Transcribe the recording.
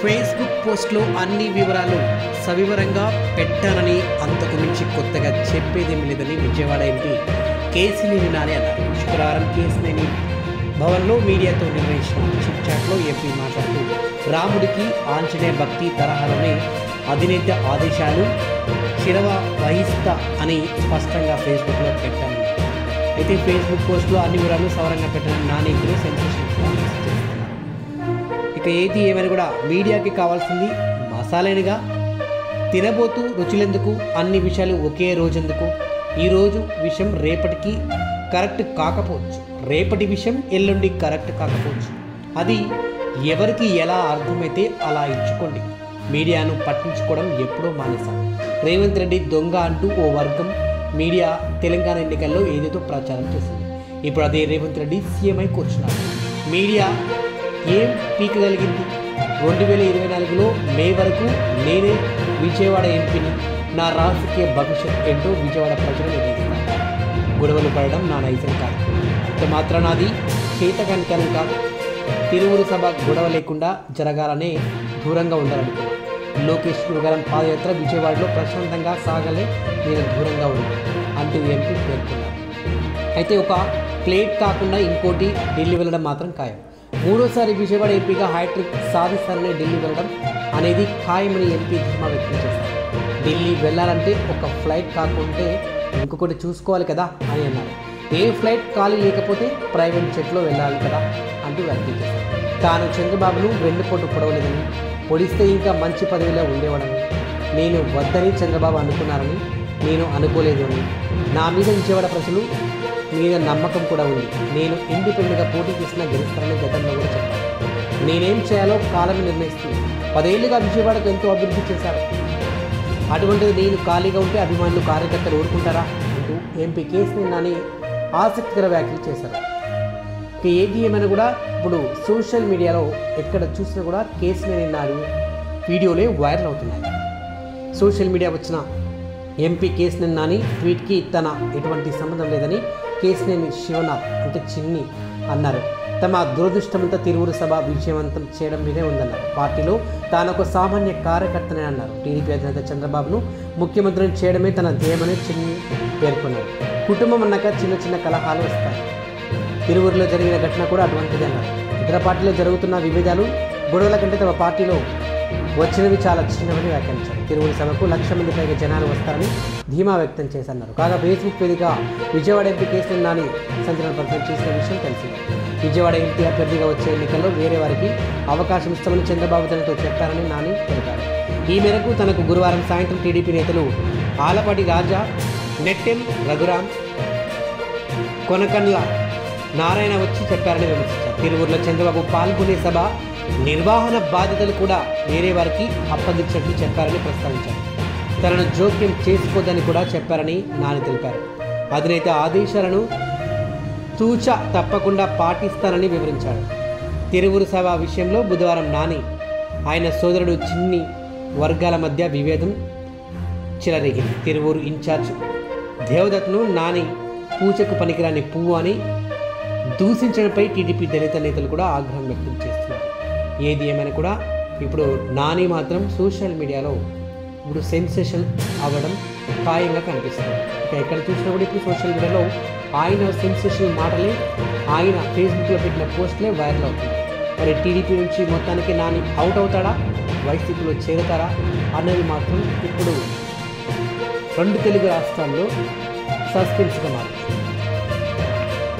Facebook పోస్ట్లో అన్ని వివరాలు సవివరంగా పెట్టానని అంతకు మించి కొత్తగా చెప్పేదేమీ లేదని విజయవాడ ఎంపీ కేసినేని నాని అన్నారు శుక్రవారం కేసినేని భవన్లో మీడియాతో నిర్వహించిన చిట్ చాట్లో ఎంపీ మాట్లాడుతూ రాముడికి ఆంజనేయ భక్తి తరహాలోనే అధినేత ఆదేశాలు శిరవ వహిస్తా అని స్పష్టంగా ఫేస్బుక్లో పెట్టాను అయితే ఫేస్బుక్ పోస్ట్లో అన్ని వివరాలు సవరంగా పెట్టిన నాని ఇప్పుడు సెన్సేషన్ చేస్తున్నారు ఇక ఏది ఏమైనా కూడా మీడియాకి కావాల్సింది మసాలేనిగా తినబోతూ రుచులెందుకు అన్ని విషయాలు ఒకే రోజెందుకు ఈరోజు విషయం రేపటికి కరెక్ట్ కాకపోవచ్చు రేపటి విషయం ఎల్లుండి కరెక్ట్ కాకపోవచ్చు అది ఎవరికి ఎలా అర్థమైతే అలా ఇచ్చుకోండి మీడియాను పట్టించుకోవడం ఎప్పుడో మానేశాం రేవంత్ రెడ్డి దొంగ అంటూ ఓ వర్గం మీడియా తెలంగాణ ఎన్నికల్లో ఏదేదో ప్రచారం చేసింది ఇప్పుడు అదే రేవంత్ రెడ్డి సీఎంఐ కూర్చున్నారు మీడియా ఏం పీకగలిగింది రెండు వేల ఇరవై నాలుగులో మే వరకు నేనే విజయవాడ ఎంపీని నా రాజకీయ భవిష్యత్ ఏంటో విజయవాడ ప్రజలు నిర్ణయిస్తారు గొడవలు పడడం నా నైజం కాదు ఇంత మాత్రాన అది చేతకానికనం కాదు తిరువురు సభ గొడవ లేకుండా జరగాలనే దూరంగా ఉండాలనుకున్నాను లోకేష్ గురుగారం పాదయాత్ర విజయవాడలో ప్రశాంతంగా సాగలే నేను దూరంగా ఉన్నాను అంటూ ఎంపీ పేర్కొన్నారు అయితే ఒక ప్లేట్ కాకుండా ఇంకోటి ఢిల్లీ వెళ్ళడం మాత్రం ఖాయం మూడోసారి విజయవాడ ఎంపీగా హ్యాట్రిక్ సాధిస్తారని ఢిల్లీ వెళ్ళడం అనేది ఖాయమని ఎంపీ ధీమా వ్యక్తం చేశారు ఢిల్లీ వెళ్ళాలంటే ఒక ఫ్లైట్ కాకుంటే ఇంకొకటి చూసుకోవాలి కదా అని అన్నారు ఏ ఫ్లైట్ ఖాళీ లేకపోతే ప్రైవేట్ జెట్లో వెళ్ళాలి కదా అంటూ వ్యక్తం చేశారు తాను చంద్రబాబును వెన్నుపోటు పొడవలేదని పొడిస్తే ఇంకా మంచి పదవిలో ఉండేవాడని నేను వద్దని చంద్రబాబు అనుకున్నారని నేను అనుకోలేదు అని నా మీద విజయవాడ ప్రజలు మీద నమ్మకం కూడా ఉంది నేను ఇండిపెండెంట్గా పోటీ చేసిన గెలుస్తానని గతంలో కూడా చెప్పాను నేనేం చేయాలో కాలం నిర్ణయిస్తుంది పదేళ్లుగా విజయవాడకు ఎంతో అభివృద్ధి చేశారు అటువంటిది నేను ఖాళీగా ఉంటే అభిమానులు కార్యకర్తలు ఊరుకుంటారా అంటూ ఎంపీ కేసీఆర్ నాని ఆసక్తికర వ్యాఖ్యలు చేశారు ఇక ఏది ఏమైనా కూడా ఇప్పుడు సోషల్ మీడియాలో ఎక్కడ చూసినా కూడా కేసీఆర్ నాని వీడియోలే వైరల్ అవుతున్నాయి సోషల్ మీడియా వచ్చిన ఎంపీ కేసినేని నాని ట్వీట్కి తన ఎటువంటి సంబంధం లేదని కేసినేని శివనాథ్ అంటే చిన్ని అన్నారు తమ దురదృష్టమంతా తిరువురు సభ విజయవంతం చేయడం మీదే ఉందన్నారు పార్టీలో తాను ఒక సామాన్య కార్యకర్తనే అన్నారు టీడీపీ అధినేత చంద్రబాబును ముఖ్యమంత్రిని చేయడమే తన ధ్యేయమని చిన్ని పేర్కొన్నారు కుటుంబం అన్నాక చిన్న చిన్న కలహాలు వస్తాయి తిరువురులో జరిగిన ఘటన కూడా అటువంటిదే అన్నారు ఇతర పార్టీలో జరుగుతున్న విభేదాలు గొడవల కంటే తమ పార్టీలో వచ్చినవి చాలా చిన్నవని వ్యాఖ్యానించారు తిరువురు సభకు లక్ష మంది పైగా జనాలు వస్తారని ధీమా వ్యక్తం చేశారు కాగా ఫేస్బుక్ వేదిక విజయవాడ ఎంపీ కేసులు నాని సంచలన ప్రకటన చేసిన విషయం తెలిసిందే విజయవాడ ఎంపీ అభ్యర్థిగా వచ్చే ఎన్నికల్లో వేరే వారికి అవకాశం ఇస్తామని చంద్రబాబు తనతో చెప్పారని నాని తెలిపారు ఈ మేరకు తనకు గురువారం సాయంత్రం టీడీపీ నేతలు ఆలపాటి రాజా నెట్టెం రఘురాం కొనకన్ల నారాయణ వచ్చి చెప్పారని విమర్శించారు తిరువురులో చంద్రబాబు పాల్గొనే సభ నిర్వహణ బాధ్యతలు కూడా వేరే వారికి అప్పగించినట్లు చెప్పారని ప్రస్తావించారు తనను జోక్యం చేసుకోదని కూడా చెప్పారని నాని తెలిపారు అధినేత ఆదేశాలను తూచ తప్పకుండా పాటిస్తానని వివరించాడు తిరువురు సభ విషయంలో బుధవారం నాని ఆయన సోదరుడు చిన్ని వర్గాల మధ్య విభేదం చెలరేగింది తిరువూరు ఇన్ఛార్జ్ దేవదత్ను నాని పూజకు పనికిరాని పువ్వు అని దూషించడంపై టీడీపీ దళిత నేతలు కూడా ఆగ్రహం వ్యక్తం చేస్తున్నారు ఏది ఏమైనా కూడా ఇప్పుడు నాని మాత్రం సోషల్ మీడియాలో ఇప్పుడు సెన్సేషన్ అవ్వడం ఖాయంగా కనిపిస్తుంది ఇక ఎక్కడ చూసినా కూడా ఇప్పుడు సోషల్ మీడియాలో ఆయన సెన్సేషన్ మాటలే ఆయన ఫేస్బుక్లో పెట్టిన పోస్ట్లే వైరల్ అవుతుంది మరి టీడీపీ నుంచి మొత్తానికి నాని అవుట్ అవుతాడా వైసీపీలో చేరతారా అన్నది మాత్రం ఇప్పుడు రెండు తెలుగు రాష్ట్రాల్లో సస్పెన్స్గా మారింది